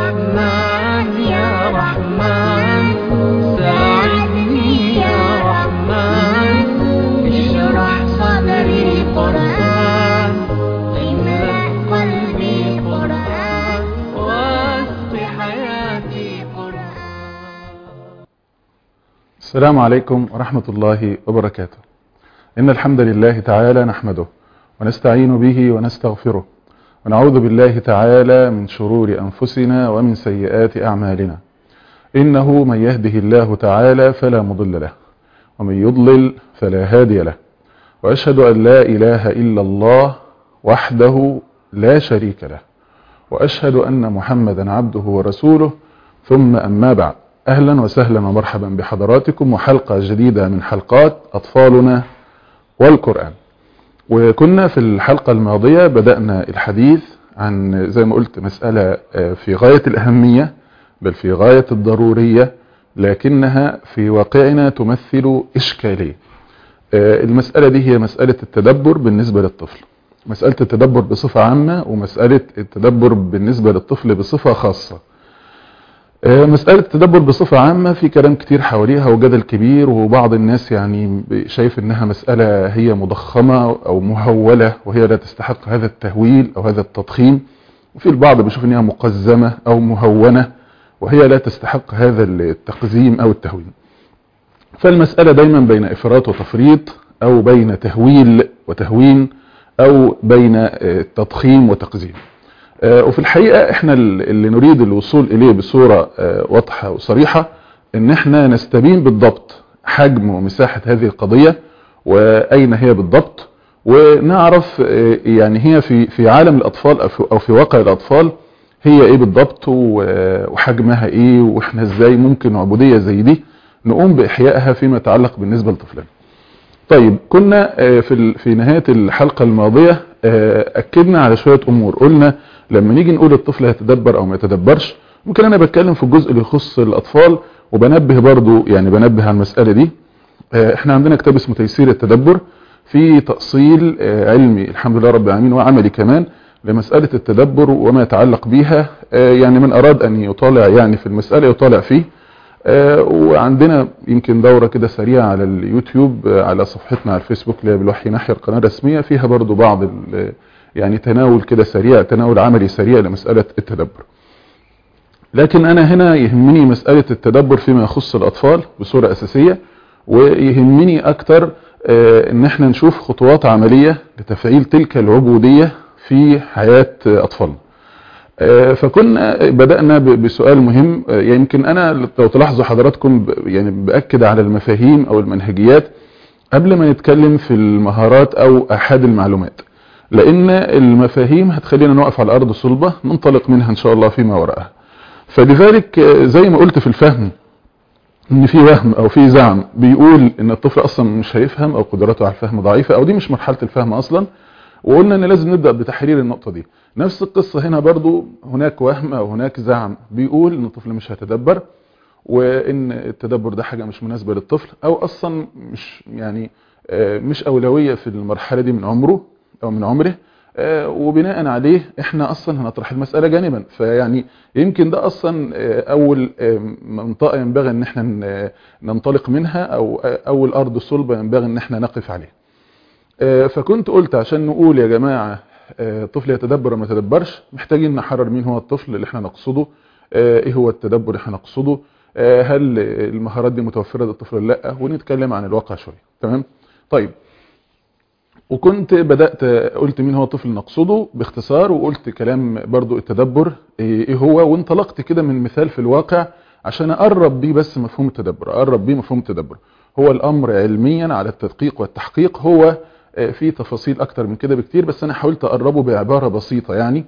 رحمن يا رحمن ساعدني يا رحمن اشرح صدري قرآن املأ قلبي قرآن واسق حياتي قرآن السلام عليكم ورحمة الله وبركاته إن الحمد لله تعالى نحمده ونستعين به ونستغفره ونعوذ بالله تعالى من شرور أنفسنا ومن سيئات أعمالنا إنه من يهده الله تعالى فلا مضل له ومن يضلل فلا هادي له وأشهد أن لا إله إلا الله وحده لا شريك له وأشهد أن محمدا عبده ورسوله ثم أما بعد أهلا وسهلا ومرحبا بحضراتكم وحلقة جديدة من حلقات أطفالنا والقرآن وكنا في الحلقة الماضية بدأنا الحديث عن زي ما قلت مسألة في غاية الأهمية بل في غاية الضرورية لكنها في واقعنا تمثل إشكالية المسألة دي هي مسألة التدبر بالنسبة للطفل مسألة التدبر بصفة عامة ومسألة التدبر بالنسبة للطفل بصفة خاصة مسألة التدبر بصفة عامة في كلام كتير حواليها وجدل كبير وبعض الناس يعني شايف انها مسألة هي مضخمة او مهولة وهي لا تستحق هذا التهويل او هذا التضخيم وفي البعض بيشوف انها مقزمة او مهونة وهي لا تستحق هذا التقزيم او التهويل فالمسألة دايما بين افراط وتفريط او بين تهويل وتهوين او بين تضخيم وتقزيم وفي الحقيقة احنا اللي نريد الوصول اليه بصورة واضحة وصريحة ان احنا نستبين بالضبط حجم ومساحة هذه القضية واين هي بالضبط ونعرف يعني هي في في عالم الاطفال او في واقع الاطفال هي ايه بالضبط وحجمها ايه واحنا ازاي ممكن عبودية زي دي نقوم باحيائها فيما يتعلق بالنسبة لطفلنا طيب كنا في في نهاية الحلقة الماضية اكدنا على شوية امور قلنا لما نيجي نقول الطفل هيتدبر او ما يتدبرش ممكن انا بتكلم في الجزء اللي يخص الاطفال وبنبه برضو يعني بنبه على المسألة دي احنا عندنا كتاب اسمه تيسير التدبر في تأصيل علمي الحمد لله رب العالمين وعملي كمان لمسألة التدبر وما يتعلق بيها يعني من اراد ان يطالع يعني في المسألة يطالع فيه وعندنا يمكن دورة كده سريعة على اليوتيوب على صفحتنا على الفيسبوك اللي هي بالوحي ناحية القناة الرسمية فيها برضو بعض يعني تناول كده سريع تناول عملي سريع لمسألة التدبر لكن انا هنا يهمني مسألة التدبر فيما يخص الاطفال بصورة اساسية ويهمني اكتر ان احنا نشوف خطوات عملية لتفعيل تلك العبودية في حياة اطفالنا فكنا بدأنا بسؤال مهم يمكن انا لو تلاحظوا حضراتكم يعني بأكد على المفاهيم او المنهجيات قبل ما نتكلم في المهارات او احاد المعلومات لان المفاهيم هتخلينا نقف على ارض صلبة ننطلق منها ان شاء الله فيما وراءها فلذلك زي ما قلت في الفهم ان في وهم او في زعم بيقول ان الطفل اصلا مش هيفهم او قدراته على الفهم ضعيفة او دي مش مرحلة الفهم اصلا وقلنا ان لازم نبدأ بتحرير النقطة دي نفس القصة هنا برضو هناك وهم او هناك زعم بيقول ان الطفل مش هيتدبر وان التدبر ده حاجة مش مناسبة للطفل او اصلا مش يعني مش اولوية في المرحلة دي من عمره او من عمره وبناء عليه احنا اصلا هنطرح المسألة جانبا فيعني يمكن ده اصلا اول منطقة ينبغي ان احنا ننطلق منها او اول ارض صلبة ينبغي ان احنا نقف عليها فكنت قلت عشان نقول يا جماعة طفل يتدبر وما يتدبرش محتاجين نحرر مين هو الطفل اللي احنا نقصده ايه هو التدبر اللي احنا نقصده هل المهارات دي متوفرة للطفل ولا لا ونتكلم عن الواقع شوية تمام طيب وكنت بدأت قلت مين هو الطفل نقصده باختصار وقلت كلام برضو التدبر ايه هو وانطلقت كده من مثال في الواقع عشان اقرب بيه بس مفهوم التدبر اقرب بيه مفهوم التدبر هو الامر علميا على التدقيق والتحقيق هو في تفاصيل اكتر من كده بكتير بس انا حاولت اقربه بعبارة بسيطة يعني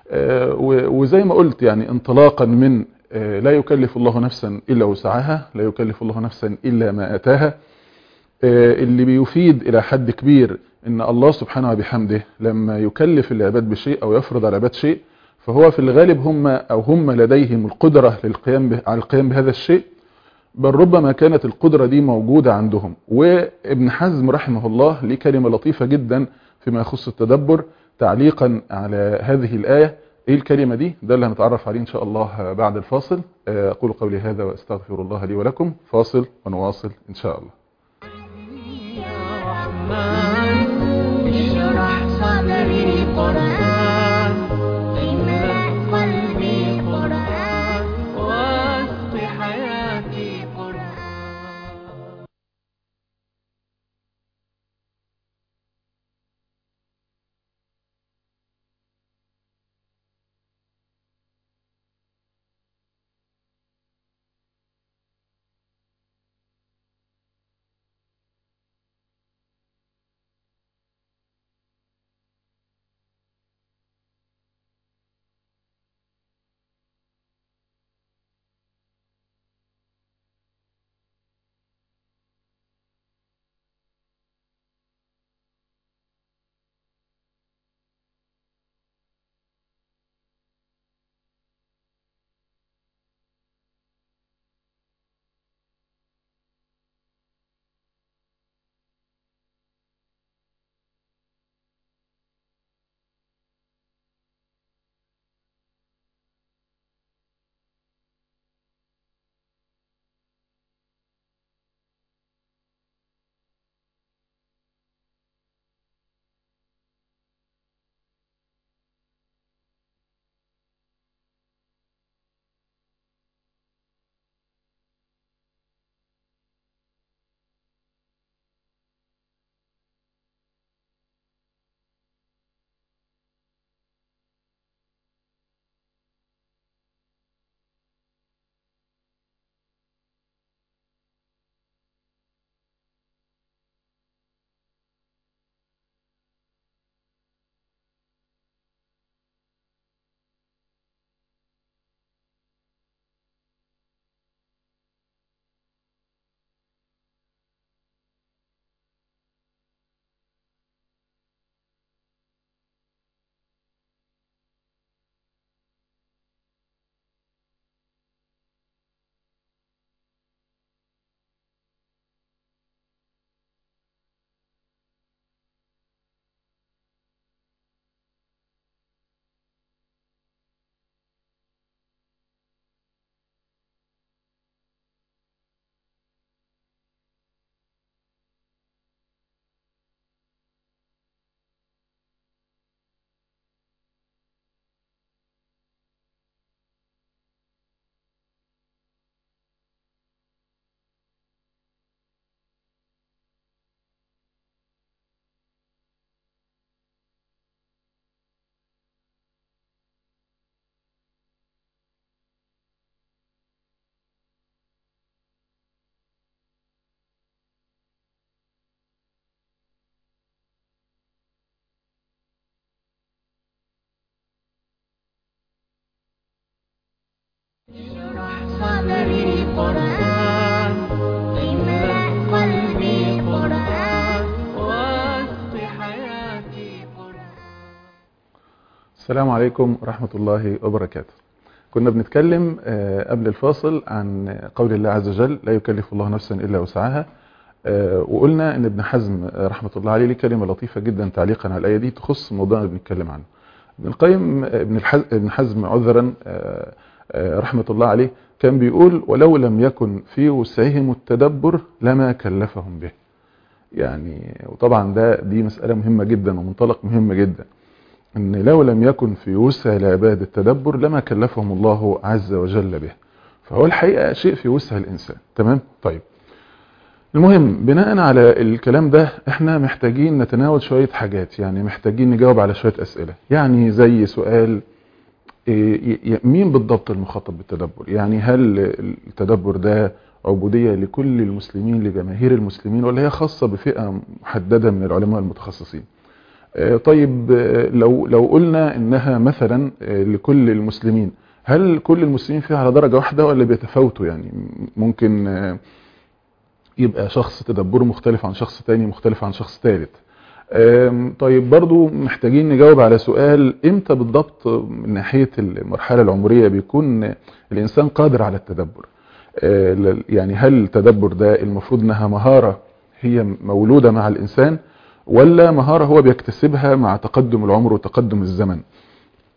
وزي ما قلت يعني انطلاقا من لا يكلف الله نفسا الا وسعها لا يكلف الله نفسا الا ما اتاها اللي بيفيد الى حد كبير ان الله سبحانه وبحمده لما يكلف العباد بشيء او يفرض على العباد شيء فهو في الغالب هم او هم لديهم القدرة للقيام به على القيام بهذا الشيء بل ربما كانت القدرة دي موجودة عندهم وابن حزم رحمه الله ليه كلمة لطيفة جدا فيما يخص التدبر تعليقا على هذه الآية ايه الكلمة دي ده اللي هنتعرف عليه ان شاء الله بعد الفاصل اقول قولي هذا واستغفر الله لي ولكم فاصل ونواصل ان شاء الله يا رحمن اشرح صدري قرآن املأ قلبي قرآن واسق حياتي قرآن اشرح صدري قرآن املأ قلبي قرآن واسق حياتي قرآن السلام عليكم ورحمة الله وبركاته كنا بنتكلم آه، قبل الفاصل عن قول الله عز وجل لا يكلف الله نفسا إلا وسعها آه، وقلنا ان ابن حزم آه، رحمة الله عليه ليه كلمة لطيفة جدا تعليقا على الآية دي تخص الموضوع اللي بنتكلم عنه ابن القيم آه، ابن الحز- ابن حزم عذرا آه، آه، رحمة الله عليه كان بيقول ولو لم يكن في وسعهم التدبر لما كلفهم به يعني وطبعا ده دي مسألة مهمة جدا ومنطلق مهم جدا ان لو لم يكن في وسع العباد التدبر لما كلفهم الله عز وجل به فهو الحقيقة شيء في وسع الإنسان تمام طيب المهم بناء على الكلام ده احنا محتاجين نتناول شوية حاجات يعني محتاجين نجاوب على شوية أسئلة يعني زي سؤال إيه، ي- مين بالضبط المخاطب بالتدبر يعني هل التدبر ده عبودية لكل المسلمين لجماهير المسلمين ولا هي خاصة بفئة محددة من العلماء المتخصصين آه، طيب آه، لو لو قلنا انها مثلا آه، لكل المسلمين هل كل المسلمين فيها على درجة واحدة ولا بيتفاوتوا يعني ممكن آه، يبقى شخص تدبره مختلف عن شخص تاني مختلف عن شخص ثالث آم، طيب برضو محتاجين نجاوب على سؤال امتى بالضبط من ناحية المرحلة العمرية بيكون الإنسان قادر على التدبر آه، ل- يعني هل التدبر ده المفروض انها مهارة هي مولودة مع الإنسان ولا مهارة هو بيكتسبها مع تقدم العمر وتقدم الزمن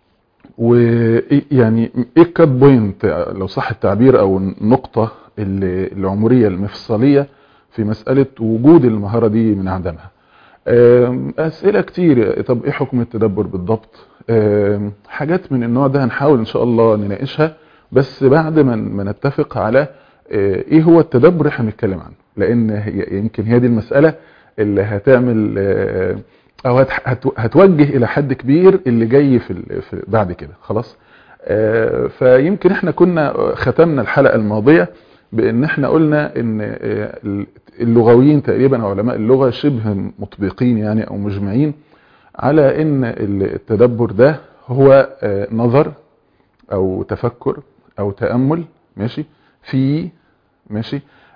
ويعني ايه الكات بوينت لو صح التعبير او النقطة ال- العمرية المفصلية في مسألة وجود المهارة دي من عدمها آم، أسئلة كتير طب ايه حكم التدبر بالضبط آم، حاجات من النوع ده هنحاول ان شاء الله نناقشها بس بعد ما ما نتفق على آه، ايه هو التدبر اللي احنا بنتكلم عنه لان هي- يمكن هي دي المسألة اللي هتعمل آه، او هت- هت- هتوجه الى حد كبير اللي جاي في ال- في بعد كده خلاص آه، فيمكن احنا كنا ختمنا الحلقة الماضية بان احنا قلنا ان آه، اللغويين تقريبا او علماء اللغة شبه مطبقين يعني او مجمعين على ان التدبر ده هو آه، نظر او تفكر او تأمل ماشي في ماشي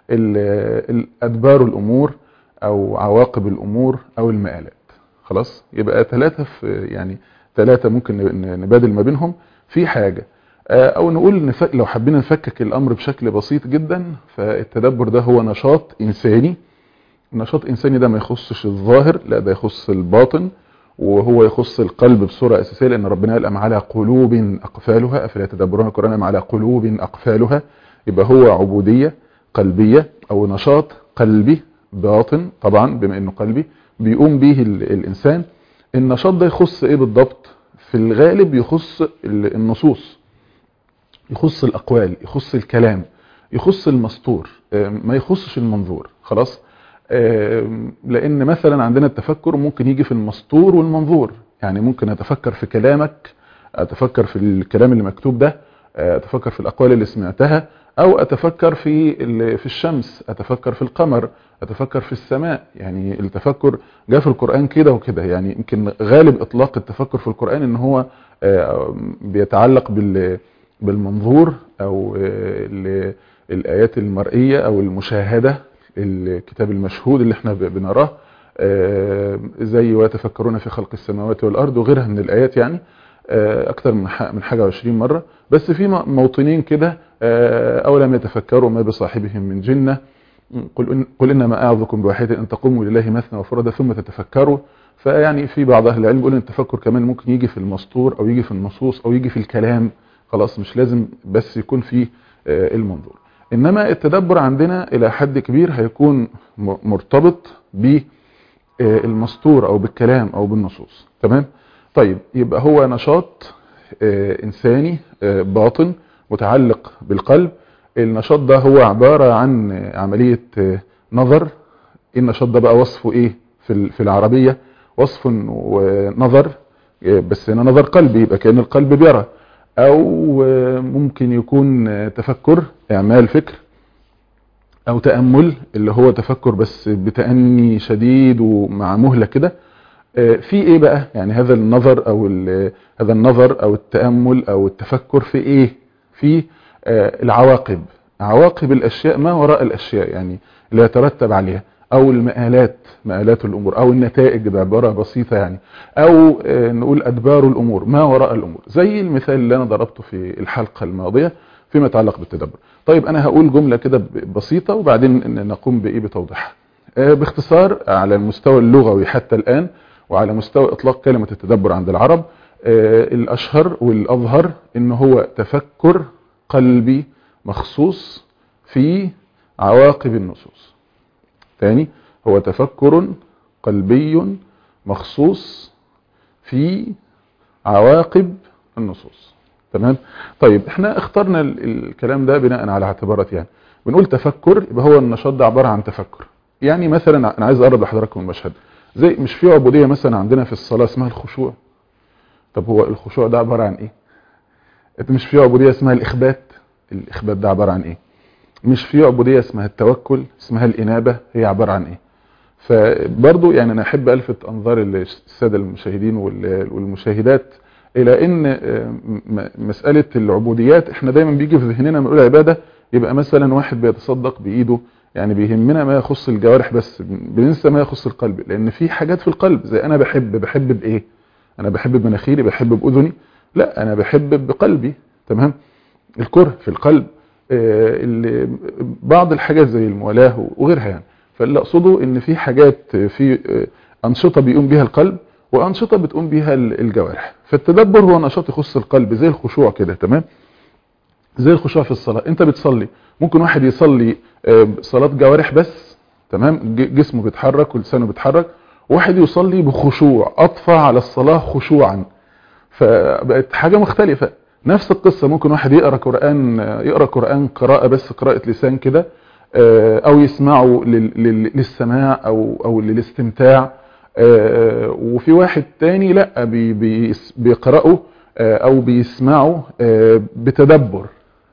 ال- ال- ادبار الامور او عواقب الامور او المآلات خلاص يبقى ثلاثة في يعني ثلاثة ممكن ن- نبادل ما بينهم في حاجة آه، او نقول نف- لو حبينا نفكك الامر بشكل بسيط جدا فالتدبر ده هو نشاط انساني نشاط انساني ده ما يخصش الظاهر لا ده يخص الباطن وهو يخص القلب بصورة اساسية لان ربنا قال ام على قلوب اقفالها افلا يتدبرون القرآن ام على قلوب اقفالها يبقى هو عبودية قلبية او نشاط قلبي باطن طبعا بما انه قلبي بيقوم به ال- الانسان النشاط ده يخص ايه بالضبط في الغالب يخص ال- النصوص يخص الاقوال يخص الكلام يخص المسطور آم، ما يخصش المنظور خلاص آم، لان مثلا عندنا التفكر ممكن يجي في المسطور والمنظور يعني ممكن اتفكر في كلامك اتفكر في الكلام اللي مكتوب ده آه، اتفكر في الاقوال اللي سمعتها او اتفكر في ال- في الشمس اتفكر في القمر اتفكر في السماء يعني التفكر جاء في القرآن كده وكده يعني يمكن غالب اطلاق التفكر في القرآن ان هو آه، بيتعلق بال بالمنظور او آه، ال- الايات المرئية او المشاهدة الكتاب المشهود اللي احنا ب- بنراه آه، زي ويتفكرون في خلق السماوات والارض وغيرها من الايات يعني آه، اكتر من ح- من حاجة وعشرين مرة بس في م- موطنين كده آه، اولم يتفكروا ما بصاحبهم من جنة قل, إن قل انما اعظكم بواحدة ان تقوموا لله مثنى وفردا ثم تتفكروا فيعني في بعض اهل العلم بيقول ان التفكر كمان ممكن يجي في المسطور او يجي في النصوص او يجي في الكلام خلاص مش لازم بس يكون في آه، المنظور انما التدبر عندنا الى حد كبير هيكون م- مرتبط بالمسطور او بالكلام او بالنصوص تمام طيب يبقى هو نشاط آه، انساني آه، باطن متعلق بالقلب النشاط ده هو عبارة عن آه، عملية آه، نظر النشاط ده بقى وصفه ايه في ال- في العربية وصف ونظر آه، بس هنا نظر قلبي يبقى كأن القلب بيرى او آه، ممكن يكون آه، تفكر اعمال فكر او تأمل اللي هو تفكر بس بتأني شديد ومع مهلة كده آه، في ايه بقى يعني هذا النظر او ال- هذا النظر او التأمل او التفكر في ايه في آه، العواقب عواقب الاشياء ما وراء الاشياء يعني اللي يترتب عليها او المآلات مآلات الامور او النتائج بعبارة بسيطة يعني او آه، نقول ادبار الامور ما وراء الامور زي المثال اللي انا ضربته في الحلقة الماضية فيما يتعلق بالتدبر طيب انا هقول جملة كده ب- بسيطة وبعدين ن- نقوم بايه بتوضيحها آه، باختصار على المستوى اللغوي حتى الان وعلى مستوى اطلاق كلمة التدبر عند العرب آه، الاشهر والاظهر ان هو تفكر قلبي مخصوص في عواقب النصوص ثاني هو تفكر قلبي مخصوص في عواقب النصوص تمام طيب احنا اخترنا ال- الكلام ده بناء على اعتبارات يعني بنقول تفكر يبقى هو النشاط ده عبارة عن تفكر يعني مثلا انا عايز اقرب لحضراتكم المشهد زي مش في عبودية مثلا عندنا في الصلاة اسمها الخشوع طب هو الخشوع ده عبارة عن ايه انت مش في عبودية اسمها الاخبات الاخبات ده عبارة عن ايه مش في عبودية اسمها التوكل اسمها الانابة هي عبارة عن ايه فبرضو يعني انا احب الفت انظار السادة المشاهدين وال- والمشاهدات الى ان آه، م- مسألة العبوديات احنا دايما بيجي في ذهننا لما نقول عبادة يبقى مثلا واحد بيتصدق بايده يعني بيهمنا ما يخص الجوارح بس بننسى ما يخص القلب لان في حاجات في القلب زي انا بحب بحب بايه انا بحب بمناخيري بحب باذني لا انا بحب بقلبي تمام الكره في القلب آه، اللي بعض الحاجات زي الموالاه وغيرها يعني فاللي اقصده ان في حاجات في آه، انشطه بيقوم بها القلب وانشطه بتقوم بيها ال- الجوارح فالتدبر هو نشاط يخص القلب زي الخشوع كده تمام زي الخشوع في الصلاه انت بتصلي ممكن واحد يصلي آه، صلاه جوارح بس تمام ج- جسمه بيتحرك ولسانه بيتحرك وواحد يصلي بخشوع اطفى على الصلاه خشوعا فبقت حاجة مختلفة نفس القصة ممكن واحد يقرأ قرآن يقرأ قرآن قراءة بس قراءة لسان كده آه، أو يسمعه لل- لل- للسماع أو أو للاستمتاع آه، وفي واحد تاني لا بي- بيس- بيقرأه آه، أو بيسمعه آه، بتدبر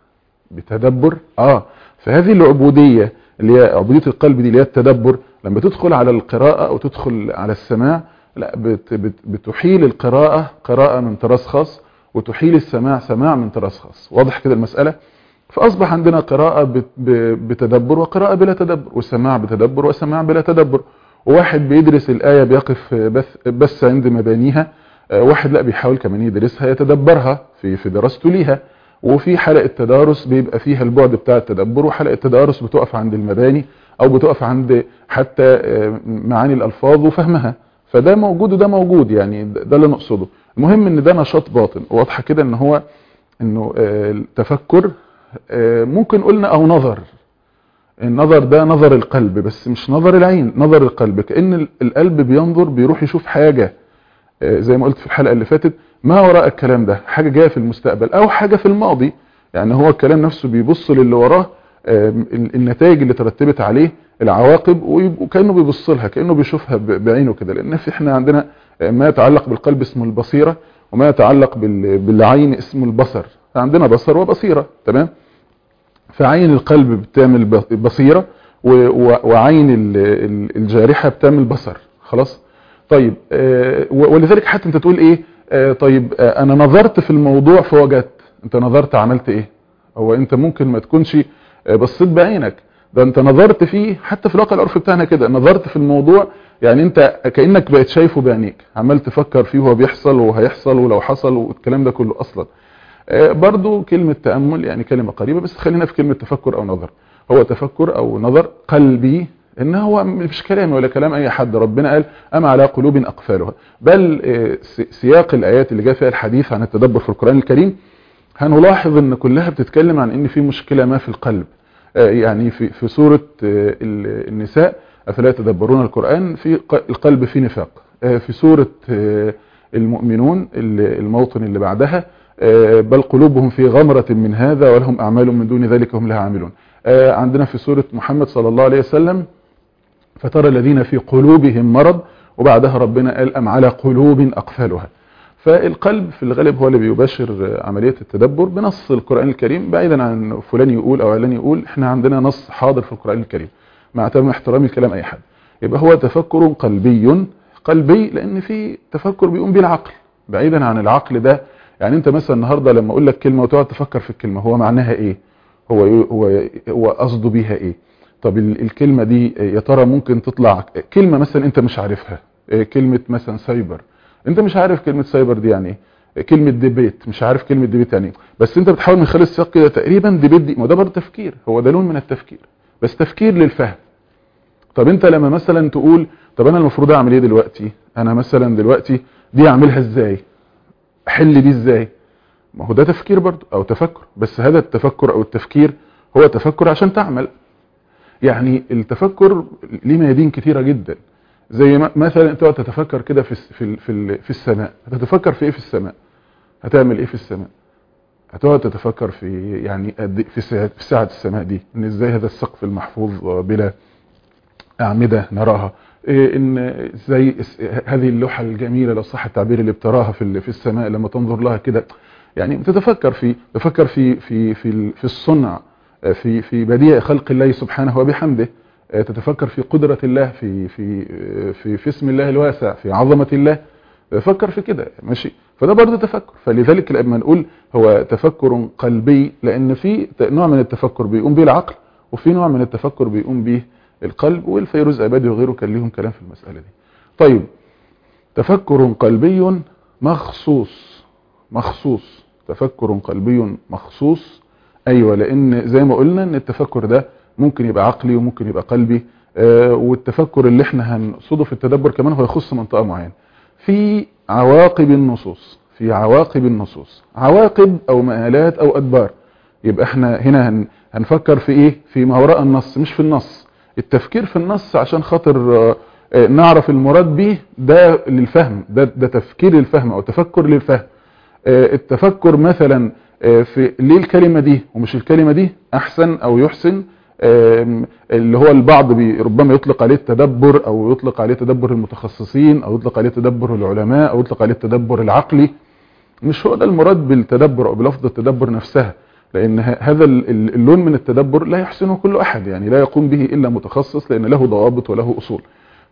بتدبر اه فهذه العبودية اللي هي عبودية القلب دي اللي هي التدبر لما تدخل على القراءة او تدخل على السماع لا بت بت بتحيل القراءة قراءة من طراز خاص وتحيل السماع سماع من طراز خاص واضح كده المسألة فأصبح عندنا قراءة بت- ب- بتدبر وقراءة بلا تدبر وسماع بتدبر وسماع بلا تدبر وواحد بيدرس الآية بيقف بث بس عند مبانيها آه، واحد لا بيحاول كمان يدرسها يتدبرها في في دراسته ليها وفي حلقة تدارس بيبقى فيها البعد بتاع التدبر وحلقة تدارس بتقف عند المباني او بتقف عند حتى آه، معاني الالفاظ وفهمها فده موجود وده موجود يعني ده ده اللي نقصده المهم ان ده نشاط باطن واضحه كده ان هو انه آه، التفكر آه، ممكن قلنا او نظر النظر ده نظر القلب بس مش نظر العين نظر القلب كأن ال- القلب بينظر بيروح يشوف حاجة آه، زي ما قلت في الحلقة اللي فاتت ما وراء الكلام ده حاجة جاية في المستقبل او حاجة في الماضي يعني هو الكلام نفسه بيبص للي وراه آه، ال- النتائج اللي ترتبت عليه العواقب ويب- وكأنه بيبص لها كأنه بيشوفها ب- بعينه كده لان في احنا عندنا آه، ما يتعلق بالقلب اسمه البصيرة وما يتعلق بال- بالعين اسمه البصر عندنا بصر وبصيرة تمام فعين القلب بتعمل ب- بصيرة و- و- وعين ال- ال- الجارحة بتعمل بصر خلاص طيب آه، و- ولذلك حتى انت تقول ايه آه، طيب آه، انا نظرت في الموضوع فوجدت انت نظرت عملت ايه هو انت ممكن ما تكونش آه، بصيت بعينك ده انت نظرت فيه حتى في الواقع العرفي بتاعنا كده نظرت في الموضوع يعني انت كأنك بقيت شايفه بعينيك عمال تفكر فيه وهو بيحصل وهيحصل ولو حصل والكلام ده كله اصلا آه، برضو كلمة تأمل يعني كلمة قريبة بس خلينا في كلمة تفكر أو نظر هو تفكر أو نظر قلبي إن هو مش كلامي ولا كلام أي حد ربنا قال أم على قلوب أقفالها بل آه، س- سياق الآيات اللي جاء فيها الحديث عن التدبر في القرآن الكريم هنلاحظ ان كلها بتتكلم عن ان في مشكلة ما في القلب آه، يعني في في سورة آه، ال- النساء افلا يتدبرون القرآن في ق- القلب فيه نفاق آه، في سورة آه، المؤمنون ال- الموطن اللي بعدها آه، بل قلوبهم في غمرة من هذا ولهم اعمال من دون ذلك هم لها عاملون آه، عندنا في سورة محمد صلى الله عليه وسلم فترى الذين في قلوبهم مرض وبعدها ربنا قال أم على قلوب أقفالها فالقلب في الغالب هو اللي بيباشر عملية التدبر بنص القرآن الكريم بعيدا عن فلان يقول أو علان يقول احنا عندنا نص حاضر في القرآن الكريم مع تمام احترامي لكلام أي حد يبقى هو تفكر قلبي قلبي لأن في تفكر بيقوم بيه العقل بعيدا عن العقل ده يعني انت مثلا النهاردة لما اقول لك كلمة وتقعد تفكر في الكلمة هو معناها ايه هو هو هو قصده بيها ايه طب ال- الكلمة دي يا ترى ممكن تطلع كلمة مثلا انت مش عارفها إيه كلمة مثلا سايبر انت مش عارف كلمة سايبر دي يعني ايه كلمة ديبيت مش عارف كلمة ديبيت يعني ايه بس انت بتحاول من خلال السياق كده تقريبا ديبيت دي ما ده برضه تفكير هو ده لون من التفكير بس تفكير للفهم طب انت لما مثلا تقول طب انا المفروض اعمل ايه دلوقتي انا مثلا دلوقتي دي اعملها ازاي احل دي ازاي ما هو ده تفكير برضه او تفكر بس هذا التفكر او التفكير هو تفكر عشان تعمل يعني التفكر ليه ميادين كتيرة جدا زي ما- مثلا انت تقعد تتفكر كده في الس- في ال- في ال- في السماء هتتفكر في ايه في السماء هتعمل ايه في السماء هتقعد تتفكر في يعني قد إيه في سعة في سعة السماء دي ان ازاي هذا السقف المحفوظ بلا أعمدة نراها إيه ان زي اس- هذه اللوحة الجميلة لو صح التعبير اللي بتراها في ال- في السماء لما تنظر لها كده يعني بتتفكر في تفكر في في في ال- في الصنع آه، في في بديع خلق الله سبحانه وبحمده آه، تتفكر في قدرة الله في في آه، في في اسم الله الواسع في عظمة الله فكر في كده ماشي فده برضه تفكر فلذلك لما نقول هو تفكر قلبي لان في ت- نوع من التفكر بيقوم به العقل وفي نوع من التفكر بيقوم به القلب والفيروز ابادي وغيره كان ليهم كلام في المسألة دي طيب تفكر قلبي مخصوص مخصوص تفكر قلبي مخصوص ايوه لان زي ما قلنا ان التفكر ده ممكن يبقى عقلي وممكن يبقى قلبي آه والتفكر اللي احنا هنقصده في التدبر كمان هو يخص منطقة معينة في عواقب النصوص في عواقب النصوص عواقب او مآلات او ادبار يبقى احنا هنا هن هنفكر في ايه في ما وراء النص مش في النص التفكير في النص عشان خاطر آه، آه، نعرف المراد به ده للفهم ده, ده تفكير للفهم او تفكر للفهم آه، التفكر مثلا آه، في ليه الكلمة دي ومش الكلمة دي احسن او يحسن آم، اللي هو البعض بي ربما يطلق عليه التدبر او يطلق عليه تدبر المتخصصين او يطلق عليه تدبر العلماء او يطلق عليه التدبر العقلي مش هو ده المراد بالتدبر او بلفظ التدبر نفسها لان ه- هذا ال- ال- اللون من التدبر لا يحسنه كل احد يعني لا يقوم به الا متخصص لان له ضوابط وله اصول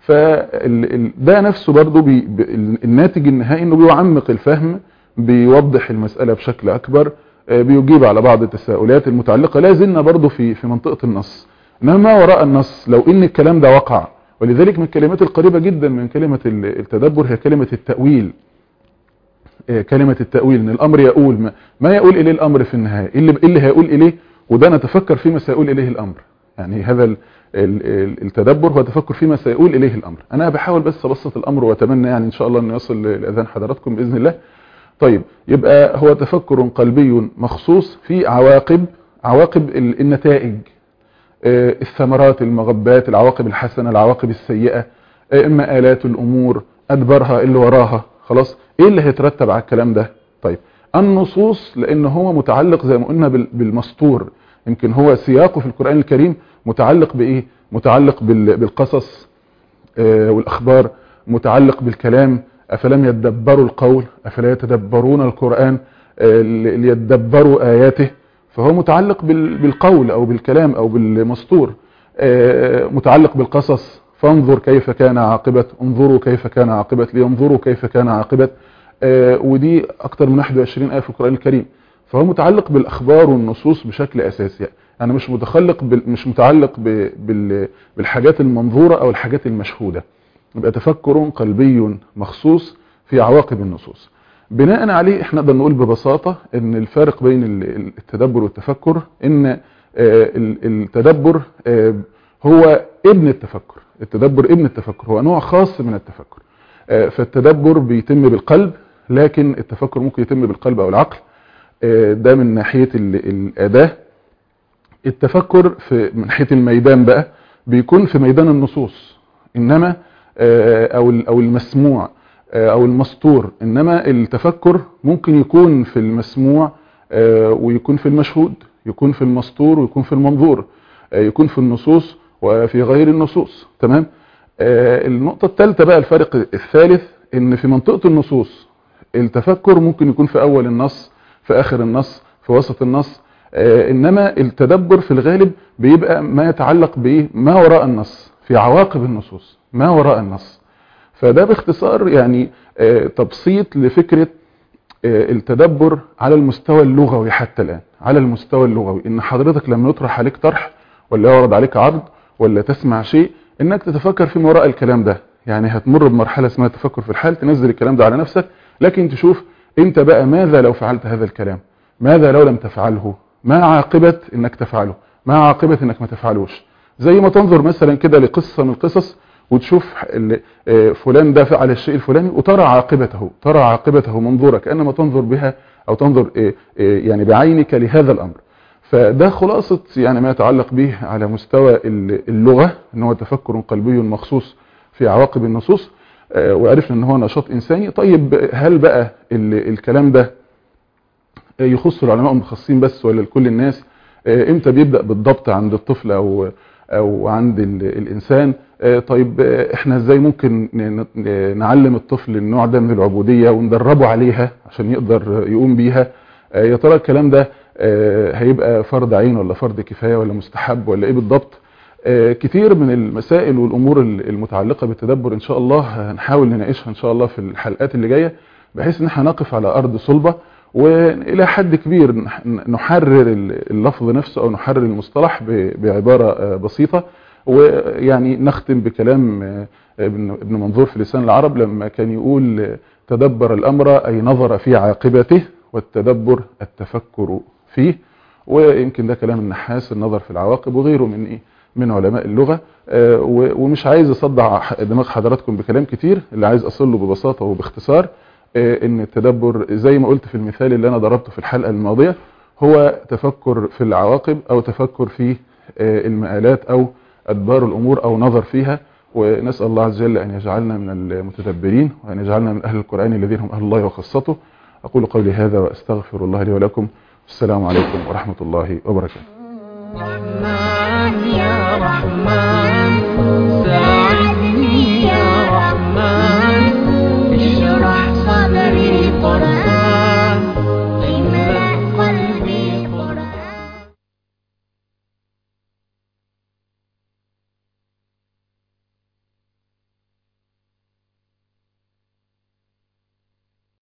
فده نفسه برضو بي ب- ال- الناتج النهائي انه بيعمق الفهم بيوضح المسألة بشكل اكبر آه، بيجيب على بعض التساؤلات المتعلقة لا زلنا برضو في في منطقة النص انما ما وراء النص لو ان الكلام ده وقع ولذلك من الكلمات القريبة جدا من كلمة ال- التدبر هي كلمة التأويل آه، كلمة التأويل ان الامر يقول ما, ما يقول اليه الامر في النهاية إيه اللي, إيه اللي هيقول اليه وده نتفكر فيما سيقول اليه الامر يعني هذا ال- ال- ال- التدبر هو تفكر فيما سيقول اليه الامر انا بحاول بس ابسط الامر واتمنى يعني ان شاء الله انه يصل لاذان حضراتكم باذن الله طيب يبقى هو تفكر قلبي مخصوص في عواقب عواقب ال- النتائج آه، الثمرات المغبات العواقب الحسنة العواقب السيئة آه، اما آلات الامور ادبرها اللي وراها خلاص ايه اللي هيترتب على الكلام ده طيب النصوص لان هو متعلق زي ما قلنا بال- بالمسطور يمكن هو سياقه في القرآن الكريم متعلق بايه متعلق بال- بالقصص آه، والاخبار متعلق بالكلام افلم يدبروا القول افلا يتدبرون القرآن آه، ليدبروا اياته فهو متعلق بال- بالقول او بالكلام او بالمسطور آه، متعلق بالقصص فانظر كيف كان عاقبة انظروا كيف كان عاقبة لينظروا كيف كان عاقبة آه، ودي اكتر من 21 آية في القرآن الكريم فهو متعلق بالاخبار والنصوص بشكل اساسي يعني مش متخلق بال- مش متعلق ب- بال- بالحاجات المنظورة او الحاجات المشهودة يبقى تفكر قلبي مخصوص في عواقب النصوص بناء عليه احنا نقدر نقول ببساطة ان الفارق بين ال- التدبر والتفكر ان آه، ال- التدبر آه، هو ابن التفكر التدبر ابن التفكر هو نوع خاص من التفكر آه، فالتدبر بيتم بالقلب لكن التفكر ممكن يتم بالقلب او العقل آه، ده من ناحية ال- الأداة التفكر في من ناحية الميدان بقى بيكون في ميدان النصوص إنما آه، أو ال- أو المسموع آه، أو المسطور إنما التفكر ممكن يكون في المسموع آه، ويكون في المشهود يكون في المسطور ويكون في المنظور آه، يكون في النصوص وفي غير النصوص تمام آه، النقطة الثالثة بقى الفرق الثالث ان في منطقة النصوص التفكر ممكن يكون في اول النص في اخر النص في وسط النص آه، انما التدبر في الغالب بيبقى ما يتعلق بايه ما وراء النص في عواقب النصوص ما وراء النص فده باختصار يعني آه، تبسيط لفكرة آه، التدبر على المستوى اللغوي حتى الآن على المستوى اللغوي ان حضرتك لما يطرح عليك طرح ولا يعرض عليك عرض ولا تسمع شيء انك تتفكر في وراء الكلام ده يعني هتمر بمرحلة اسمها التفكر في الحال تنزل الكلام ده على نفسك لكن تشوف انت بقى ماذا لو فعلت هذا الكلام ماذا لو لم تفعله ما عاقبة انك تفعله ما عاقبة انك ما تفعلوش زي ما تنظر مثلا كده لقصة من القصص وتشوف ال- آه، فلان ده فعل الشيء الفلاني وترى عاقبته ترى عاقبته منظورة كأنما تنظر بها او تنظر آه، آه، يعني بعينك لهذا الامر فده خلاصة يعني ما يتعلق به على مستوى ال- اللغة ان هو تفكر قلبي مخصوص في عواقب النصوص آه، وعرفنا ان هو نشاط انساني طيب هل بقى ال- الكلام ده يخص العلماء المخصصين بس ولا لكل الناس آه، امتى بيبدأ بالضبط عند الطفل او او عند ال- الانسان آه، طيب آه، احنا ازاي ممكن ن- ن- نعلم الطفل النوع ده من العبودية وندربه عليها عشان يقدر يقوم بيها آه، يا ترى الكلام ده آه، هيبقى فرض عين ولا فرض كفاية ولا مستحب ولا ايه بالضبط آه، كتير من المسائل والامور ال- المتعلقة بالتدبر ان شاء الله هنحاول نناقشها ان شاء الله في الحلقات اللي جاية بحيث ان احنا نقف على ارض صلبة والى حد كبير نح- نحرر ال- اللفظ نفسه او نحرر المصطلح ب- بعبارة آه، بسيطة ويعني نختم بكلام آه، ابن ابن منظور في لسان العرب لما كان يقول آه، تدبر الامر اي نظر في عاقبته والتدبر التفكر فيه ويمكن ده كلام النحاس النظر في العواقب وغيره من ايه من علماء اللغة آه، و- ومش عايز اصدع ح- دماغ حضراتكم بكلام كتير اللي عايز اصله ببساطة وباختصار آه، ان التدبر زي ما قلت في المثال اللي انا ضربته في الحلقة الماضية هو تفكر في العواقب او تفكر في آه، المآلات او ادبار الامور او نظر فيها ونسأل الله عز وجل ان يجعلنا من المتدبرين وان يجعلنا من اهل القرآن الذين هم اهل الله وخاصته اقول قولي هذا واستغفر الله لي ولكم السلام عليكم ورحمة الله وبركاته رحمن يا رحمن